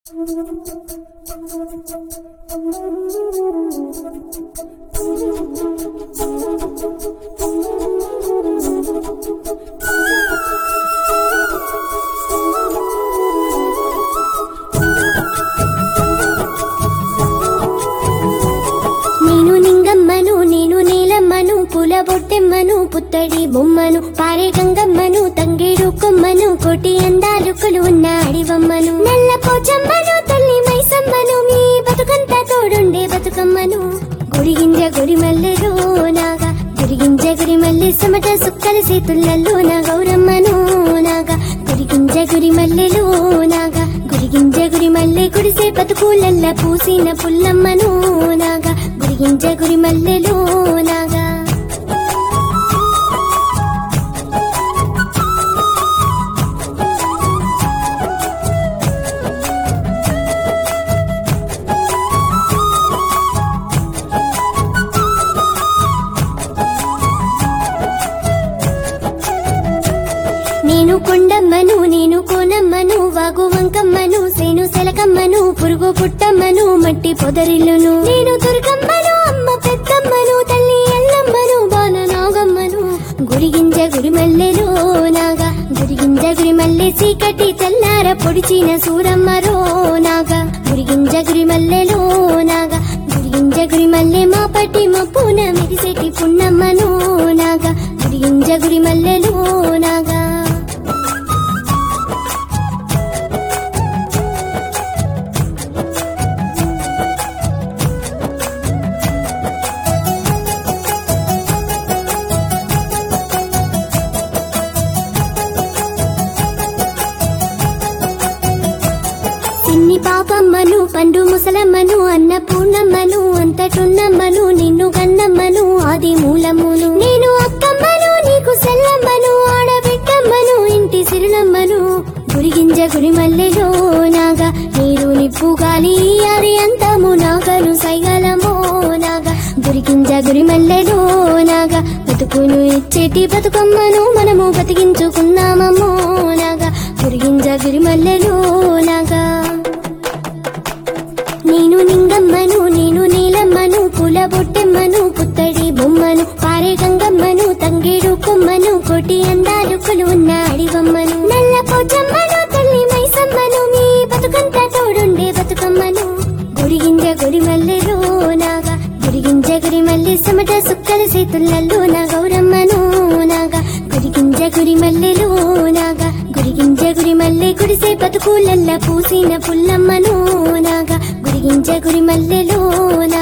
నేను నింగమ్మను నేను నీలమ్మను పూల బొట్టెమ్మను పుత్తడి బొమ్మను పారే గంగమ్మను తంగేడు కొమ్మను కోటి అందాలుకలు ఉన్న అడివమ్మను నల్ల పోచమ్మను తల్లి మైసమ్మను మీ బతుకంతా తోడుండే బతుకమ్మను గురిగింజ గురి మల్లెలో నాగా గురిగింజ గురి మల్లె సమట సుక్కల చేతులలో నా గౌరమ్మను నాగా గురిగింజ గురి మల్లెలో నాగా గురిగింజ గురి మల్లె గుడిసే బతుకులల్ల పూసిన పుల్లమ్మను నాగా గురిగింజ గురి మల్లెలో నాగా నేను కొండమ్మను నేను కోనమ్మను వాగు వంకమ్మను సేను సెలకమ్మను పురుగు పుట్టమ్మను మట్టి పొదరిల్లును నేను దుర్గమ్మను అమ్మ పెద్దమ్మను తల్లి ఎల్లమ్మను బాల నాగమ్మను గురిగింజ గురి మల్లెలో నాగా గురిగింజ గురి మల్లె చీకటి తెల్లార పొడిచిన సూరమ్మరో నాగా గురిగింజ గురి మల్లెలో నాగా గురిగింజ గురి మల్లె మా పట్టి మప్పున మెరిసెటి పున్నమ్మను నాగా గురిగింజ గురి మల్లెలో నాగా సిన్ని పాపమ్మను పండు ముసలమ్మను అన్నపూర్ణమ్మను అంతటున్నమ్మను నిన్ను గన్నమ్మను ఆది మూలమును నేను అక్కమ్మను నీకు సెల్లమ్మను ఆడబిడ్డమ్మను ఇంటి సిరులమ్మను గురిగింజ గురి మల్లెలో నాగా నీరు నిప్పు గాలి అది అంతము నాగను సైగలమో నాగా గురిగింజ గురి మల్లెలో నాగా బతుకును ఇచ్చేటి బతుకమ్మను మనము బతికించుకున్నామమ్మో నాగా గురిగింజ గురి మల్లెలో నాగా నేను నింగమ్మను నేను నీలమ్మను పూల బొట్టెమ్మను పుత్తడి బొమ్మను పారే గంగమ్మను తంగేడు కొమ్మను కోటి అందాలుకలు ఉన్న అడివమ్మను నల్ల పోచమ్మను తల్లి మైసమ్మను మీ బతుకంతా తోడుండే బతుకమ్మను గురిగింజ గురి మల్లెలో నాగా గురిగింజ గురి మల్లె సమట సుక్కల చేతులలో నా గౌరమ్మను నాగా గురిగింజ గురి మల్లెలో నాగా గురిగింజ గురి మల్లె గుడిసే బతుకులల్ల పూసిన పుల్లమ్మను నాగా గురిగింజ గురి మల్లెలో నా